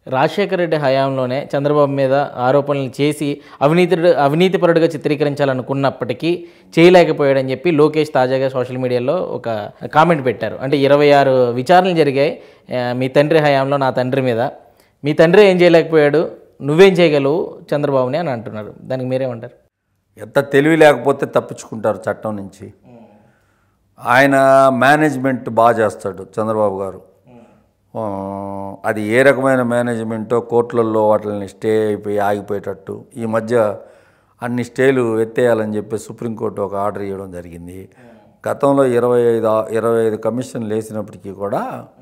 రాజశేఖర రెడ్డి హయాంలోనే చంద్రబాబు మీద ఆరోపణలు చేసి అవినీతి అవినీతిపరుడుగా చిత్రీకరించాలనుకున్నప్పటికీ చేయలేకపోయాడని చెప్పి లోకేష్ తాజాగా సోషల్ మీడియాలో ఒక కామెంట్ పెట్టారు అంటే ఇరవై ఆరు విచారణలు జరిగాయి ఆ, మీ తండ్రి హయాంలో నా తండ్రి మీద మీ తండ్రి ఏం చేయలేకపోయాడు నువ్వేం చేయగలవు చంద్రబాబుని అని అంటున్నారు దానికి మీరేమంటారు ఎంత తెలివి లేకపోతే తప్పించుకుంటారు చట్టం నుంచి ఆయన మేనేజ్మెంట్ బాగా చేస్తాడు చంద్రబాబు గారు ఆ, అది ఏ రకమైన మేనేజ్మెంటో కోర్టులలో వాటిని స్టే అయిపోయి ఆగిపోయేటట్టు ఈ మధ్య అన్ని స్టేలు ఎత్తేయాలని చెప్పి సుప్రీంకోర్టు ఒక ఆర్డర్ ఇవ్వడం జరిగింది గతంలో ఇరవై ఐదు ఇరవై ఐదు కమిషన్లు వేసినప్పటికీ కూడా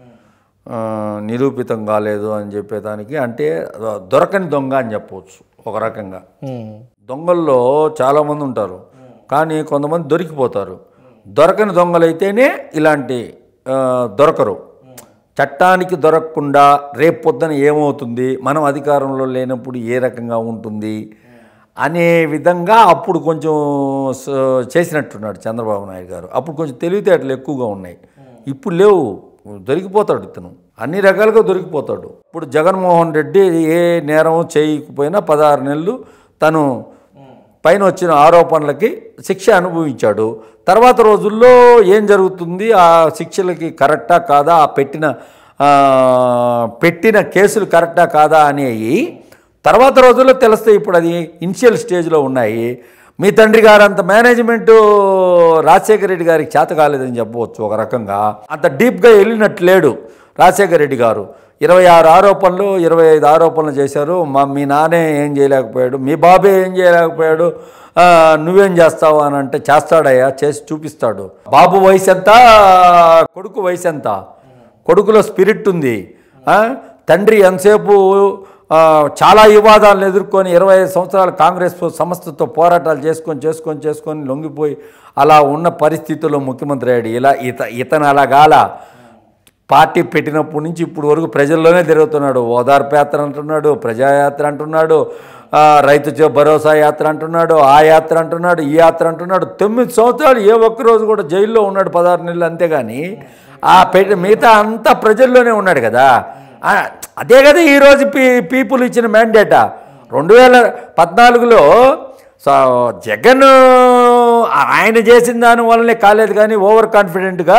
ఆ, నిరూపితం కాలేదు అని చెప్పేదానికి అంటే దొరకని దొంగ అని చెప్పవచ్చు ఒక రకంగా దొంగల్లో చాలామంది ఉంటారు కానీ కొంతమంది దొరికిపోతారు దొరకని దొంగలైతేనే ఇలాంటి ఆ, దొరకరు చట్టానికి దొరకకుండా రేపు పొద్దున ఏమవుతుంది మనం అధికారంలో లేనప్పుడు ఏ రకంగా ఉంటుంది అనే విధంగా అప్పుడు కొంచెం స- చేసినట్టున్నాడు చంద్రబాబు నాయుడు గారు అప్పుడు కొంచెం తెలివితేటలు ఎక్కువగా ఉన్నాయి ఇప్పుడు లేవు దొరికిపోతాడు ఇతను అన్ని రకాలుగా దొరికిపోతాడు ఇప్పుడు జగన్మోహన్ రెడ్డి ఏ నేరం చేయకపోయినా పదహారు నెలలు తను పైన వచ్చిన ఆరోపణలకి శిక్ష అనుభవించాడు తర్వాత రోజుల్లో ఏం జరుగుతుంది ఆ శిక్షలకి కరెక్టా కాదా ఆ పెట్టిన ఆ, పెట్టిన కేసులు కరెక్టా కాదా అనేవి తర్వాత రోజుల్లో తెలుస్తాయి ఇప్పుడు అది ఇనిషియల్ స్టేజ్లో ఉన్నాయి మీ తండ్రి గారు అంత మేనేజ్మెంట్ రాజశేఖర రెడ్డి గారికి చేత కాలేదని చెప్పవచ్చు ఒక రకంగా అంత డీప్గా వెళ్ళినట్టు లేడు రాజశేఖర రెడ్డి గారు ఇరవై ఆరు ఆరోపణలు ఇరవై ఐదు ఆరోపణలు చేశారు మా మీ నాన్నే ఏం చేయలేకపోయాడు మీ బాబే ఏం చేయలేకపోయాడు ఆ, నువ్వేం చేస్తావు అని అంటే చేస్తాడయ్యా చేసి చూపిస్తాడు బాబు వయసు ఎంత కొడుకు వయసు ఎంత కొడుకులో స్పిరిట్ ఉంది ఆ? తండ్రి ఎంతసేపు ఆ, చాలా వివాదాలను ఎదుర్కొని ఇరవై ఐదు సంవత్సరాలు కాంగ్రెస్ సంస్థతో పోరాటాలు చేసుకొని చేసుకొని చేసుకొని లొంగిపోయి అలా ఉన్న పరిస్థితుల్లో ముఖ్యమంత్రి అయ్యాడు ఇలా ఇత ఇతను అలా గాల పార్టీ పెట్టినప్పటి నుంచి ఇప్పుడు వరకు ప్రజల్లోనే తిరుగుతున్నాడు ఓదార్పు యాత్ర అంటున్నాడు ప్రజాయాత్ర అంటున్నాడు ఆ, రైతు చే- భరోసా యాత్ర అంటున్నాడు ఆ యాత్ర అంటున్నాడు ఈ యాత్ర అంటున్నాడు తొమ్మిది సంవత్సరాలు ఏ ఒక్క రోజు కూడా జైల్లో ఉన్నాడు పదహారు నెలలు అంతేగాని ఆ పెట్టి మిగతా అంతా ప్రజల్లోనే ఉన్నాడు కదా ఆ, అదే కదా ఈరోజు పీ పీపుల్ ఇచ్చిన మ్యాండేటా రెండు వేల పద్నాలుగులో సో జగన్ ఆయన చేసిన దాని వల్లనే కాలేదు కానీ ఓవర్ కాన్ఫిడెంట్గా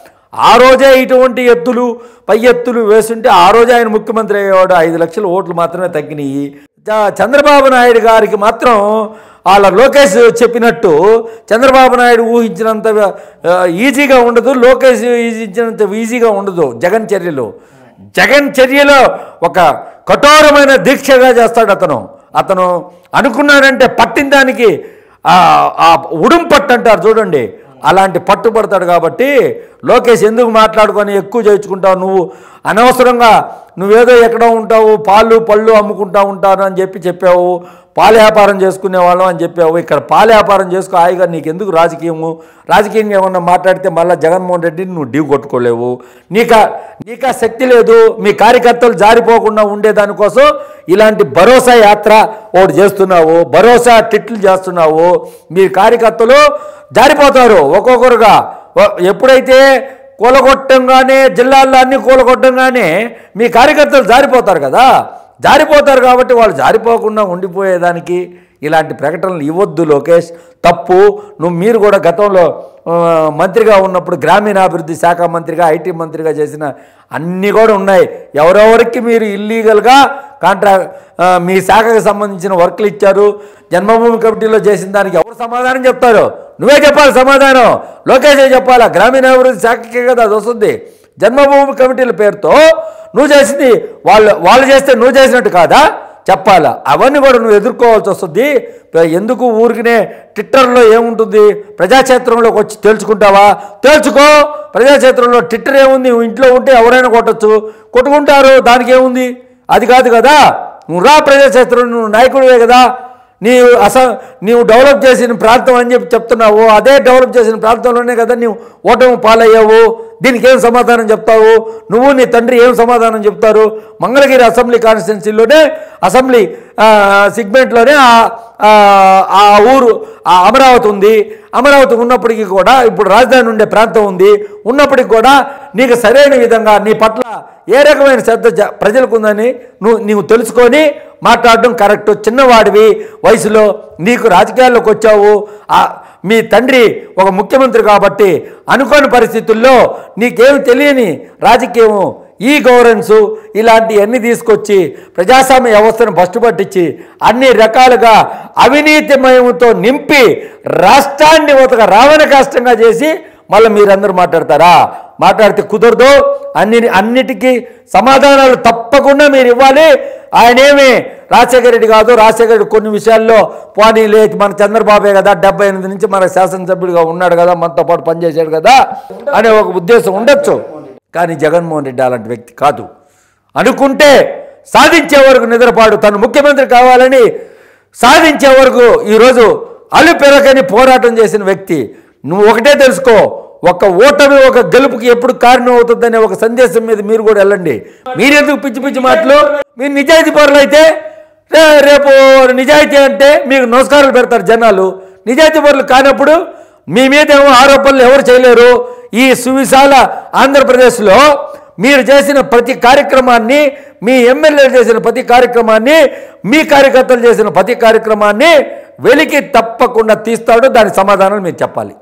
ఆ రోజే ఇటువంటి ఎత్తులు పై ఎత్తులు వేస్తుంటే ఆ రోజే ఆయన ముఖ్యమంత్రి అయ్యేవాడు ఐదు లక్షల ఓట్లు మాత్రమే తగ్గినాయి చ- చంద్రబాబు నాయుడు గారికి మాత్రం వాళ్ళ లోకేష్ చెప్పినట్టు చంద్రబాబు నాయుడు ఊహించినంత ఆ, ఈజీగా ఉండదు లోకేష్ ఊహించినంత ఈజీగా ఉండదు జగన్ చర్యలు జగన్ చర్యలో ఒక కఠోరమైన దీక్షగా చేస్తాడు అతను అతను అనుకున్నాడంటే పట్టిన దానికి ఆ ఆ ఉడుం పట్టు అంటారు చూడండి అలాంటి పట్టుబడతాడు కాబట్టి లోకేష్ ఎందుకు మాట్లాడుకొని ఎక్కువ చేయించుకుంటావు నువ్వు అనవసరంగా నువ్వేదో ఎక్కడో ఉంటావు పాలు పళ్ళు అమ్ముకుంటా ఉంటాను అని చెప్పి చెప్పావు పాల వ్యాపారం చేసుకునే వాళ్ళం అని చెప్పావు ఇక్కడ పాల వ్యాపారం చేసుకో హాయిగా నీకు ఎందుకు రాజకీయము రాజకీయంగా ఏమన్నా మాట్లాడితే మళ్ళీ జగన్మోహన్ రెడ్డిని నువ్వు డ్యూ కొట్టుకోలేవు నీక నీకా శక్తి లేదు మీ కార్యకర్తలు జారిపోకుండా ఉండేదానికోసం ఇలాంటి భరోసా యాత్ర ఒకటి చేస్తున్నావు భరోసా టిట్లు చేస్తున్నావు మీ కార్యకర్తలు జారిపోతారు ఒక్కొక్కరుగా ఒ- ఎప్పుడైతే కూలగొట్టంగానే జిల్లాల్లో అన్ని కూలగొట్టంగానే మీ కార్యకర్తలు జారిపోతారు కదా జారిపోతారు కాబట్టి వాళ్ళు జారిపోకుండా ఉండిపోయేదానికి ఇలాంటి ప్రకటనలు ఇవ్వద్దు లోకేష్ తప్పు నువ్వు మీరు కూడా గతంలో ఆ, మంత్రిగా ఉన్నప్పుడు గ్రామీణాభివృద్ధి శాఖ మంత్రిగా ఐటీ మంత్రిగా చేసిన అన్నీ కూడా ఉన్నాయి ఎవరెవరికి మీరు ఇల్లీగల్గా కాంట్రా ఆ, మీ శాఖకు సంబంధించిన వర్క్లు ఇచ్చారు జన్మభూమి కమిటీలో చేసిన దానికి ఎవరు సమాధానం చెప్తారు నువ్వే చెప్పాలి సమాధానం లోకేషే చెప్పాలా గ్రామీణాభివృద్ధి శాఖకే కదా అది వస్తుంది జన్మభూమి కమిటీల పేరుతో నువ్వు చేసింది వాళ్ళు వాళ్ళు చేస్తే నువ్వు చేసినట్టు కాదా చెప్పాలా అవన్నీ కూడా నువ్వు ఎదుర్కోవాల్సి వస్తుంది ఎందుకు ఊరికినే ట్విట్టర్లో ఏముంటుంది ప్రజాక్షేత్రంలోకి వచ్చి తేల్చుకుంటావా తేల్చుకో ప్రజాక్షేత్రంలో ట్విట్టర్ ఏముంది నువ్వు ఇంట్లో ఉంటే ఎవరైనా కొట్టచ్చు కొట్టుకుంటారు దానికి ఏముంది అది కాదు కదా నువ్వు రా ప్రజాక్షేత్రం నువ్వు నాయకుడివే కదా నీవు అస నీవు డెవలప్ చేసిన ప్రాంతం అని చెప్పి చెప్తున్నావు అదే డెవలప్ చేసిన ప్రాంతంలోనే కదా నీవు ఓటమి పాలయ్యావు దీనికి ఏం సమాధానం చెప్తావు నువ్వు నీ తండ్రి ఏం సమాధానం చెప్తారు మంగళగిరి అసెంబ్లీ కాన్స్టిట్యున్సీలోనే అసెంబ్లీ సిగ్మెంట్లోనే ఆ- ఆ- ఆ ఊరు ఆ అమరావతి ఉంది అమరావతి ఉన్నప్పటికీ కూడా ఇప్పుడు రాజధాని ఉండే ప్రాంతం ఉంది ఉన్నప్పటికీ కూడా నీకు సరైన విధంగా నీ పట్ల ఏ రకమైన శ్రద్ధ జ- ప్రజలకు ఉందని నువ్వు నీవు తెలుసుకొని మాట్లాడడం కరెక్ట్ చిన్నవాడివి వయసులో నీకు రాజకీయాల్లోకి వచ్చావు ఆ మీ తండ్రి ఒక ముఖ్యమంత్రి కాబట్టి అనుకోని పరిస్థితుల్లో నీకేమి తెలియని రాజకీయము ఈ గవర్నెన్స్ ఇలాంటివన్నీ తీసుకొచ్చి ప్రజాస్వామ్య వ్యవస్థను ఫస్ట్ పట్టించి అన్ని రకాలుగా అవినీతిమయంతో నింపి రాష్ట్రాన్ని ఒక రావణ కష్టంగా చేసి మళ్ళీ మీరందరూ మాట్లాడతారా మాట్లాడితే కుదరదు అన్ని అన్నిటికీ సమాధానాలు తప్పకుండా మీరు ఇవ్వాలి ఆయనేమి రాజశేఖర రెడ్డి కాదు రాజశేఖర రెడ్డి కొన్ని విషయాల్లో పోనీ లేదు మన చంద్రబాబే కదా డెబ్బై ఎనిమిది నుంచి మన శాసనసభ్యుడిగా ఉన్నాడు కదా మనతో పాటు పనిచేశాడు కదా అనే ఒక ఉద్దేశం ఉండొచ్చు కానీ జగన్మోహన్ రెడ్డి అలాంటి వ్యక్తి కాదు అనుకుంటే సాధించే వరకు నిద్రపాడు తను ముఖ్యమంత్రి కావాలని సాధించే వరకు ఈరోజు అలుపెరగని పోరాటం చేసిన వ్యక్తి నువ్వు ఒకటే తెలుసుకో ఒక ఓటమి ఒక గెలుపుకి ఎప్పుడు కారణం అవుతుందనే ఒక సందేశం మీద మీరు కూడా వెళ్ళండి మీరెందుకు పిచ్చి పిచ్చి మాటలు మీరు నిజాయితీ పరులు అయితే రే- రేపు నిజాయితీ అంటే మీకు నమస్కారాలు పెడతారు జనాలు నిజాయితీ పరులు కానప్పుడు మీ మీద ఏమో ఆరోపణలు ఎవరు చేయలేరు ఈ సువిశాల ఆంధ్రప్రదేశ్లో మీరు చేసిన ప్రతి కార్యక్రమాన్ని మీ ఎమ్మెల్యేలు చేసిన ప్రతి కార్యక్రమాన్ని మీ కార్యకర్తలు చేసిన ప్రతి కార్యక్రమాన్ని వెలికి తప్పకుండా తీస్తాడు దాని సమాధానం మీరు చెప్పాలి